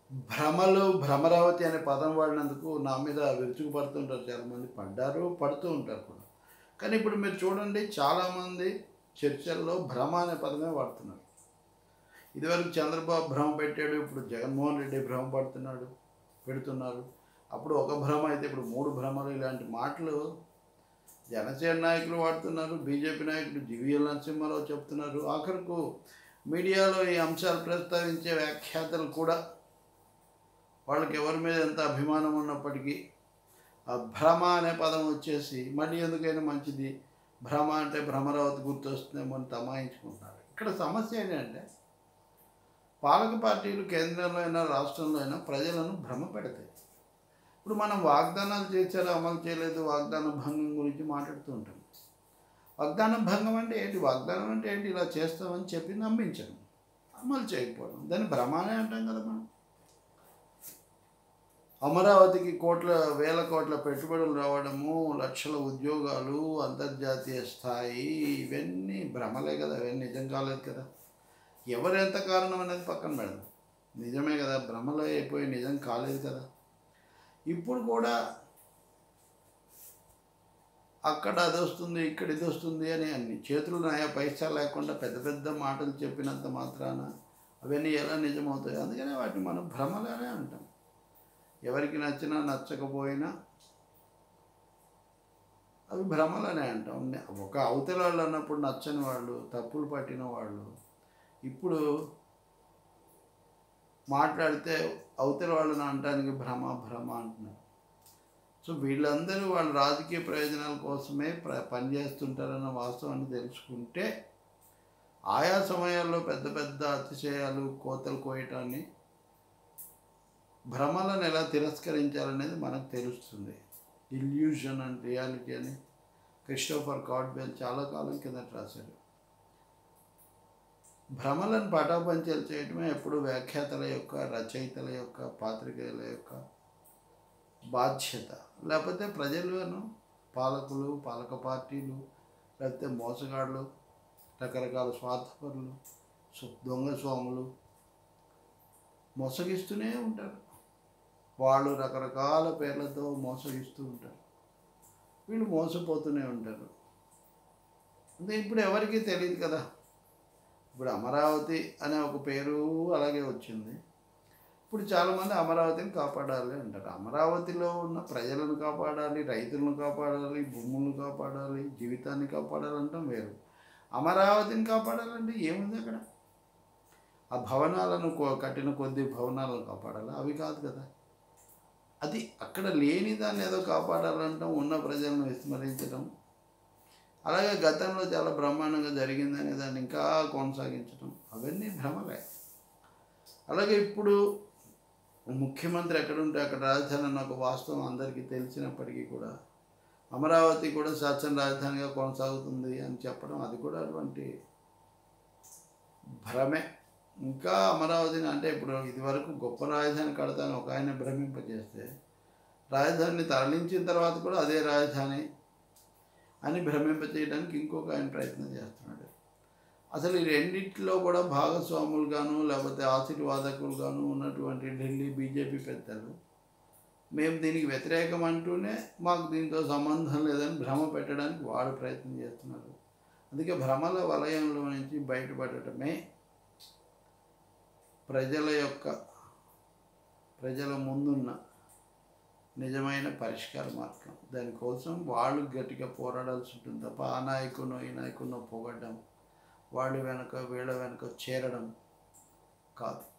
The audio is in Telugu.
భ్రమలు భ్రమరావతి అనే పదం వాడినందుకు నా మీద విరుచుకుపడుతుంటారు చాలామంది పడ్డారు పడుతూ ఉంటారు కూడా కానీ ఇప్పుడు మీరు చూడండి చాలామంది చర్చల్లో భ్రమ అనే పదమే వాడుతున్నారు ఇదివరకు చంద్రబాబు భ్రమ పెట్టాడు ఇప్పుడు జగన్మోహన్ రెడ్డి భ్రమ పడుతున్నాడు పెడుతున్నారు అప్పుడు ఒక భ్రమ అయితే ఇప్పుడు మూడు భ్రమలు ఇలాంటి మాటలు జనసేన నాయకులు వాడుతున్నారు బీజేపీ నాయకులు జివిఎల్ నరసింహారావు చెప్తున్నారు ఆఖరుకు మీడియాలో ఈ అంశాలు ప్రస్తావించే వ్యాఖ్యాతలు కూడా వాళ్ళకి ఎవరి మీద ఎంత అభిమానం ఉన్నప్పటికీ ఆ భ్రమ అనే పదం వచ్చేసి మళ్ళీ ఎందుకైనా మంచిది భ్రమ అంటే భ్రమరావతి గుర్తొస్తుందేమో అని తమాయించుకుంటున్నారు ఇక్కడ సమస్య ఏంటంటే పాలక పార్టీలు కేంద్రంలో అయినా రాష్ట్రంలో అయినా ప్రజలను భ్రమ పెడతాయి ఇప్పుడు మనం వాగ్దానాలు చేశారో అమలు చేయలేదు వాగ్దాన భంగం గురించి మాట్లాడుతూ ఉంటాం వాగ్దాన భంగం అంటే ఏంటి వాగ్దానం అంటే ఏంటి ఇలా చేస్తామని చెప్పి నమ్మించడం అమలు చేయకపోవడం దాన్ని భ్రమానే అంటాం కదా మనం అమరావతికి కోట్ల వేల కోట్ల పెట్టుబడులు రావడము లక్షల ఉద్యోగాలు అంతర్జాతీయ స్థాయి ఇవన్నీ భ్రమలే కదా అవన్నీ నిజం కాలేదు కదా ఎవరు ఎంత కారణం అనేది పక్కన పెడదాం నిజమే కదా భ్రమలో అయిపోయి నిజం కాలేదు కదా ఇప్పుడు కూడా అక్కడ అది వస్తుంది ఇక్కడ ఇది వస్తుంది అని అన్ని చేతులు నాయా పైసా లేకుండా పెద్ద పెద్ద మాటలు చెప్పినంత మాత్రాన అవన్నీ ఎలా నిజమవుతాయి అందుకనే వాటిని మనం భ్రమలనే అంటాం ఎవరికి నచ్చినా నచ్చకపోయినా అవి భ్రమలనే అంటాం ఒక అవతల వాళ్ళు అన్నప్పుడు నచ్చని వాళ్ళు తప్పులు పట్టిన వాళ్ళు ఇప్పుడు మాట్లాడితే అవతల వాళ్ళని అనడానికి భ్రమ భ్రమ అంటున్నారు సో వీళ్ళందరూ వాళ్ళ రాజకీయ ప్రయోజనాల కోసమే ప్ర పనిచేస్తుంటారన్న వాస్తవాన్ని తెలుసుకుంటే ఆయా సమయాల్లో పెద్ద పెద్ద అతిశయాలు కోతలు కోయటాన్ని భ్రమలను ఎలా తిరస్కరించాలనేది మనకు తెలుస్తుంది ఇల్యూషన్ అండ్ రియాలిటీ అని క్రిస్టోఫర్ కార్డ్బెల్ చాలా కాలం కిందట రాశారు భ్రమలను పటాపంచలు చేయటమే ఎప్పుడు వ్యాఖ్యాతల యొక్క రచయితల యొక్క పాత్రికేయుల యొక్క బాధ్యత లేకపోతే ప్రజలను పాలకులు పాలక పార్టీలు లేకపోతే మోసగాళ్ళు రకరకాల స్వార్థపరులు సు- దొంగ స్వాములు మోసగిస్తూనే ఉంటారు వాళ్ళు రకరకాల పేర్లతో మోసగిస్తూ ఉంటారు వీళ్ళు మోసపోతూనే ఉంటారు అంటే ఇప్పుడు ఎవరికీ తెలియదు కదా ఇప్పుడు అమరావతి అనే ఒక పేరు అలాగే వచ్చింది ఇప్పుడు చాలామంది అమరావతిని కాపాడాలి అంటారు అమరావతిలో ఉన్న ప్రజలను కాపాడాలి రైతులను కాపాడాలి భూములను కాపాడాలి జీవితాన్ని కాపాడాలంటాం వేరు అమరావతిని కాపాడాలంటే ఏముంది అక్కడ ఆ భవనాలను కో- కట్టిన కొద్ది భవనాలను కాపాడాలి అవి కాదు కదా అది అక్కడ లేని దాన్ని ఏదో కాపాడాలంటాం ఉన్న ప్రజలను విస్మరించడం అలాగే గతంలో చాలా బ్రహ్మాండంగా జరిగిందనే దాన్ని ఇంకా కొనసాగించడం అవన్నీ భ్రమలే అలాగే ఇప్పుడు ముఖ్యమంత్రి ఎక్కడుంటే అక్కడ రాజధాని అన్న ఒక వాస్తవం అందరికీ తెలిసినప్పటికీ కూడా అమరావతి కూడా శాసన రాజధానిగా కొనసాగుతుంది అని చెప్పడం అది కూడా అటువంటి భ్రమే ఇంకా అమరావతిని అంటే ఇప్పుడు ఇదివరకు గొప్ప రాజధాని కడతాను ఒక ఆయన భ్రమింపజేస్తే రాజధానిని తరలించిన తర్వాత కూడా అదే రాజధాని అని భ్రమింపచేయడానికి ఇంకొక ఆయన ప్రయత్నం చేస్తున్నాడు అసలు ఈ రెండిట్లో కూడా భాగస్వాములుగాను లేకపోతే ఆశీర్వాదకులుగాను ఉన్నటువంటి ఢిల్లీ బీజేపీ పెద్దలు మేము దీనికి వ్యతిరేకం అంటూనే మాకు దీంతో సంబంధం లేదని భ్రమ పెట్టడానికి వాడు ప్రయత్నం చేస్తున్నారు అందుకే భ్రమల వలయంలో నుంచి బయటపడటమే ప్రజల యొక్క ప్రజల ముందున్న నిజమైన పరిష్కార మార్గం దానికోసం వాళ్ళు గట్టిగా పోరాడాల్సి ఉంటుంది తప్ప ఆ నాయకునో ఈ నాయకునో పొగడ్డం వాళ్ళు వెనక వీళ్ళ వెనక చేరడం కాదు